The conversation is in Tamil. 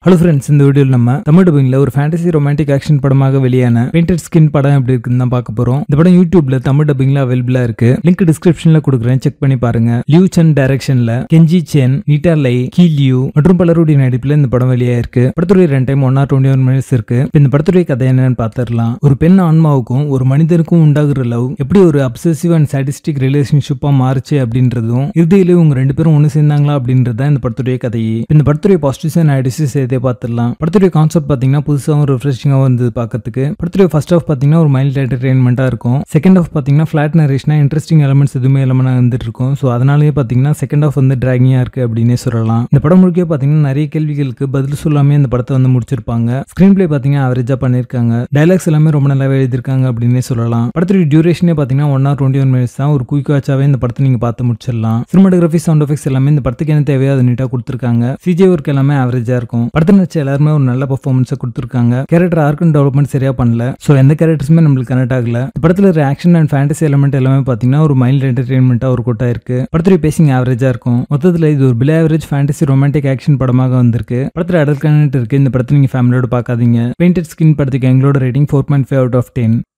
ஹலோ ஃப்ரெண்ட்ஸ் இந்த வீடியோவில் நம்ம தமிழ் டப்பிங்ல ஒரு ஃபேண்டசி ரொமான்டிக் ஆக்ஷன் படமாக வெளியான பெயிண்டட் ஸ்கின் படம் எப்படி இருக்குன்னு தான் பார்க்க போறோம் இந்த படம் யூடியூப்ல தமிழ் டப்பிங்ல அவைலபிளா இருக்கு லிங்க் டிஸ்கிரிப்ஷன்ல கொடுக்குறேன் செக் பண்ணி பாருங்க லியூ சன் டைரக்ஷன்ல கெஞ்சி சென் நீட்டா லை கீ லியூ மற்றும் பலருடைய நடிப்புல இந்த படம் வெளியா இருக்கு படத்துடைய ரெண்டு time one hour twenty one minutes இருக்கு இப்ப இந்த படத்துடைய கதை என்னன்னு பார்த்துடலாம் ஒரு பெண் ஆன்மாவுக்கும் ஒரு மனிதனுக்கும் உண்டாகிற லவ் எப்படி ஒரு அப்சசிவ் அண்ட் சாட்டிஸ்டிக் ரிலேஷன்ஷிப்பா மாறுச்சு அப்படின்றதும் இறுதியில இவங்க ரெண்டு பேரும் ஒன்று சேர்ந்தாங்களா அப்படின்றது தான் இந்த படத்துடைய கதையே இந்த படத்துடைய பாசிட்டிவ்ஸ் அண்ட் நெகட்டிவ்ஸ் சேர்த்தே பார்த்துடலாம் படத்துடைய கான்செப்ட் பார்த்தீங்கன்னா புதுசாகவும் ரிஃப்ரெஷிங்காகவும் இருந்தது பார்க்கறதுக்கு படத்துடைய ஃபர்ஸ்ட் ஆஃப் பார்த்தீங்கன்னா ஒரு மைல்ட் என்டர்டைன்மெண்ட்டாக இருக்கும் செகண்ட் ஆஃப் பார்த்தீங்கன்னா ஃபிளாட் நரேஷனா இன்ட்ரெஸ்டிங் எலமெண்ட்ஸ் எதுவுமே இல்லாமல் வந்துட்டு இருக்கும் ஸோ அதனாலேயே பார்த்தீங்கன்னா செகண்ட் ஆஃப் வந்து டிராகிங்காக இருக்கு அப்படின்னே சொல்லலாம் இந்த படம் முழுக்க பார்த்தீங்கன்னா நிறைய கேள்விகளுக்கு பதில் சொல்லாமே இந்த படத்தை வந்து முடிச்சிருப்பாங்க ஸ்க்ரீன் பிளே பார்த்தீங்கன்னா அவரேஜாக பண்ணியிருக்காங்க டைலாக்ஸ் எல்லாமே ரொம்ப நல்லாவே எழுதியிருக்காங்க அப்படின்னே சொல்லலாம் படத்துடைய டியூரேஷனே பார்த்தீங்கன்னா one hour twenty one minutes தான் ஒரு குயிக் வாட்சாவே இந்த படத்தை நீங்கள் பார்த்து முடிச்சிடலாம் சினிமாட்டோகிராஃபி சவுண்ட் எஃபெக்ட்ஸ் எல்லாமே இந்த படத்துக்கு என்ன தேவையோ அதை நீட்டாக கொடுத்துருக்காங்க சிஜே ஒர்க் எல்லாமே ஆவரேஜாக இருக்கும் படத்தில் நடிச்ச எல்லாருமே ஒரு நல்ல பர்ஃபார்மன்ஸை கொடுத்துருக்காங்க கேரக்டர் ஆர்க் அண்ட் டெவலப்மெண்ட் சரியா பண்ணல ஸோ எந்த கேரக்டர்ஸுமே நம்மளுக்கு கனெக்ட் ஆகல இந்த படத்தில் இருக்கிற ஆக்ஷன் அண்ட் ஃபேண்டசி எலமெண்ட் எல்லாமே பார்த்தீங்கன்னா ஒரு மைல்ட் என்டர்டைன்மெண்ட்டாக ஒரு கூட்டா இருக்கு படத்துடைய பேசிங் ஆவரேஜாக இருக்கும் மொத்தத்தில் இது ஒரு பில் ஆவரேஜ் ஃபேண்டசி ரொமான்டிக் ஆக்ஷன் படமாக வந்திருக்கு படத்தில் அடல் கனெக்ட் இருக்கு இந்த படத்தை நீங்கள் ஃபேமிலியோட பார்க்காதீங்க பெயிண்டட் ஸ்கின் படத்துக்கு எங்களோட rating four point five out of ten